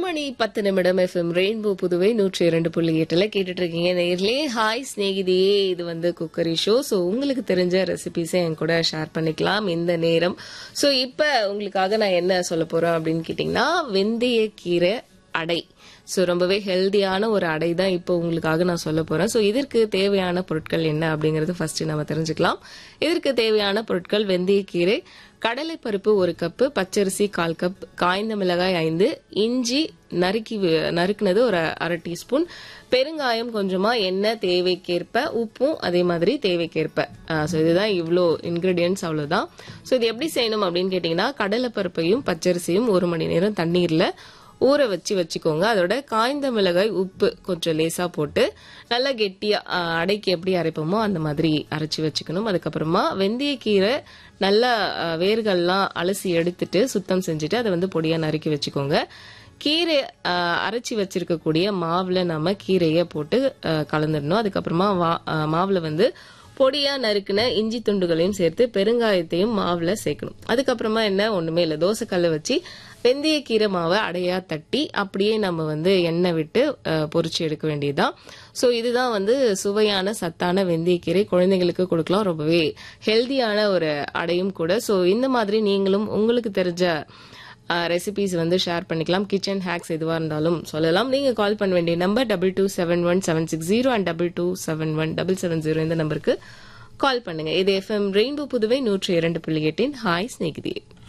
மணி பத்து நிமிடம் FM rainbow Puduvai நூற்றி இரண்டு புள்ளி எட்டுல கேட்டுட்டு இருக்கீங்க நேர்லே ஹாய் ஸ்நேகிதியே இது வந்து குக்கரி ஷோ ஸோ உங்களுக்கு தெரிஞ்ச ரெசிபிஸை என் கூட ஷேர் பண்ணிக்கலாம் இந்த நேரம் ஸோ இப்போ உங்களுக்காக நான் என்ன சொல்ல போறேன் அப்படின்னு கேட்டிங்கன்னா வெந்தய கீரை அடை ஸோ ரொம்பவே ஹெல்தியான ஒரு அடை தான் இப்போ உங்களுக்காக நான் சொல்ல போறேன் ஸோ இதற்கு தேவையான பொருட்கள் என்ன அப்படிங்கறது ஃபர்ஸ்ட் நம்ம தெரிஞ்சுக்கலாம் இதற்கு தேவையான பொருட்கள் வெந்தயக்கீரை கடலைப்பருப்பு ஒரு கப்பு பச்சரிசி கால் கப் காய்ந்த மிளகாய் ஐந்து இஞ்சி நறுக்கி வி- நறுக்குனது ஒரு அரை டீஸ்பூன் பெருங்காயம் கொஞ்சமா எண்ணெய் தேவைக்கேற்ப உப்பும் அதே மாதிரி தேவைக்கேற்ப ஸோ இதுதான் இவ்வளோ இன்கிரீடியன்ஸ் அவ்வளோதான் ஸோ இது எப்படி செய்யணும் அப்படின்னு கேட்டிங்கன்னா கடலைப்பருப்பையும் பச்சரிசியும் ஒரு மணி நேரம் தண்ணீரில் ஊற வச்சு வச்சுக்கோங்க அதோட காய்ந்த மிளகாய் உப்பு கொஞ்சம் லேசா போட்டு நல்லா கெட்டியா ஆஹ், அடைக்கு எப்படி அரைப்போமோ அந்த மாதிரி அரைச்சி வச்சுக்கணும் அதுக்கப்புறமா வெந்தயக்கீரை நல்லா ஆஹ், வேர்கள்லாம் அலசி எடுத்துட்டு சுத்தம் செஞ்சுட்டு அதை வந்து பொடியா நறுக்கி வச்சுக்கோங்க கீரை ஆஹ், அரைச்சி வச்சிருக்கக்கூடிய மாவுல நம்ம கீரையை போட்டு ஆஹ், கலந்துடணும் அதுக்கப்புறமா வா- ஆஹ், மாவுல வந்து பொடியா நறுக்குன இஞ்சி துண்டுகளையும் சேர்த்து பெருங்காயத்தையும் மாவுல சேர்க்கணும் அதுக்கப்புறமா என்ன ஒண்ணுமே இல்லை தோசைக்கல்ல வச்சு வெந்தயக்கீரை மாவை அடையா தட்டி அப்படியே நம்ம வந்து எண்ணெய் விட்டு அஹ், பொரிச்சு எடுக்க வேண்டியதுதான் ஸோ இதுதான் வந்து சுவையான சத்தான வெந்தயக்கீரை குழந்தைங்களுக்கு கொடுக்கலாம் ரொம்பவே ஹெல்தியான ஒரு அடையும் கூட ஸோ இந்த மாதிரி நீங்களும் உங்களுக்கு தெரிஞ்ச ரெசிபிஸ் வந்து ஷேர் பண்ணிக்கலாம் கிச்சன் ஹேக்ஸ் எதுவாக இருந்தாலும் சொல்லலாம் நீங்கள் கால் பண்ண வேண்டிய number double two seven one seven six zero and double two seven one double seven zero இந்த நம்பருக்கு கால் பண்ணுங்க இது எஃப்எம் ரெயின்போ புதுவை நூற்றி இரண்டு புள்ளி எட்டின் ஹாய் ஸ்நேகிதியே